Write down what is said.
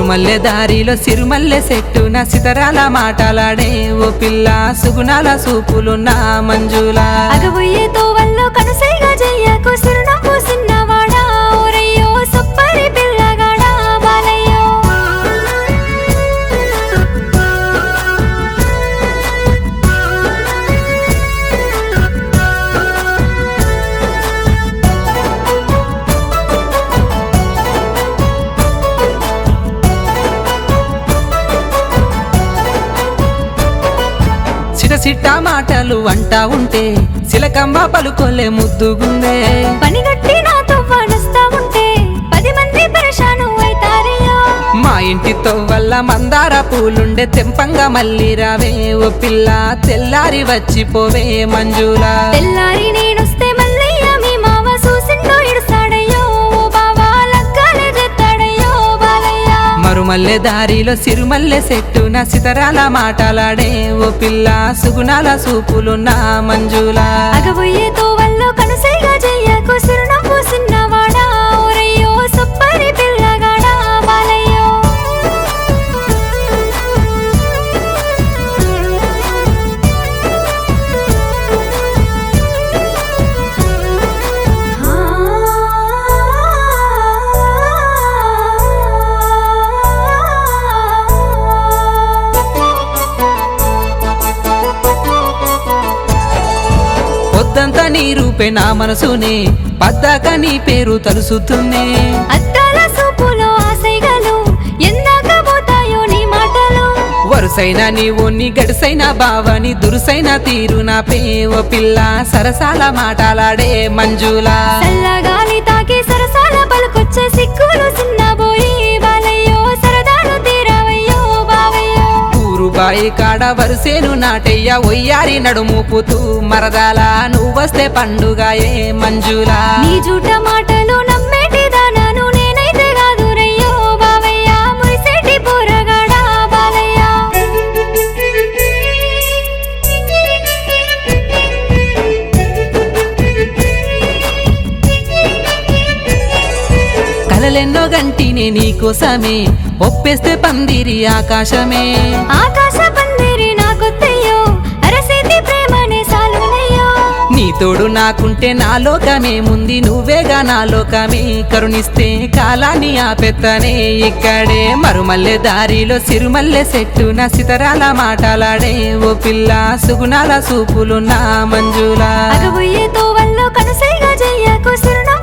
మరుమల్లె దారిలో సిరుమల్లె చెట్టున సితరాల మాటలాడే ఓ పిల్ల సుగుణాల సూపులున్న మంజులా అగబోయే తోవల్లో కనుసైగా చెయ్యకు సిరునవ్వు సిన్నవాడా ఓరయ్యో సొప్పరి పిల్లగాడా బాలయ్యో సిట సిట్ట మాటలు అంటా ఉంటే సిలకమ్మ పలుకోలే ముద్దుగుందే పనిగట్టి నాతో వనస్తా ఉంటే పది మంది పరేషాను అయితారయ్యో మా ఇంటితో వల్ల మందార పూలుండే తెంపంగా మళ్ళీ రావే ఓ పిల్ల తెల్లారి వచ్చిపోవే మంజులా తెల్లారి నేనొస్తే మల్లయ్య మీ మావ చూసిండో ఇడుస్తాడయ్యో ఓ బావా లగ్గాలే చెత్తాడయ్యో బాలయ్య మరుమల్లె దారిలో సిరుమల్లె చెట్టున సితరాల మాటలాడే ఓ పిల్ల సుగుణాల సూపులున్న మంజులా అగబోయే తోవల్లో కనుసైగా చెయ్యకు సిరునవ్వు సిన్నవాడా ఓరయ్యో సొప్పరి పిల్లగాడా బాలయ్యో పొద్దంతా నీ రూపే నా మనసునే పద్దాక నీ పేరు తలుసుతున్నే అద్దాల సూపులో ఆశైగలు ఎందాక పోతాయో నీ మాటలు వరుసైన నీవు నీ గడుసైన బావని దురుసైన తీరు నా పేవ పిల్ల సరసాల మాటలాడే మంజులా చల్లగాలి తాకి సరసాల పలుకొచ్చే సిక్కులు సిన్నబోయి బాలయ్యో సరదాలు తీరవయ్యో బావయ్యో ఊరు బాయి కాడ వరుసేను నాటయ్య ఒయ్యారి నడుముపుతూ మరదాల నువ్వొస్తే పండుగాయే మంజులా నీ జూట మాటలు నమ్మేటి దానాను నేనైతే కాదు రయ్యో బావయ్య మురిసేటి పోరగాడా బాలయ్య కలలెన్నో గంటినే నీకోసమే ఒప్పేస్తే పందిరి ఆకాశమే ఆకాశ పందిరి నాకొత్తయ్యో అరసేతి ప్రేమనే సాలునయ్యో నీ తోడు నాకుంటే నా లోకమే ముంది నువ్వేగా నా లోకమే కరుణిస్తే కాలాన్ని ఆపెత్తనే ఇక్కడే మరుమల్లె దారిలో సిరుమల్లె చెట్టు నా సితరాల మాటలాడే ఓ పిల్ల సుగుణాల సూపులున్న మంజులా అగబోయే తోవల్లో కనుసైగా చెయ్యకు సిరున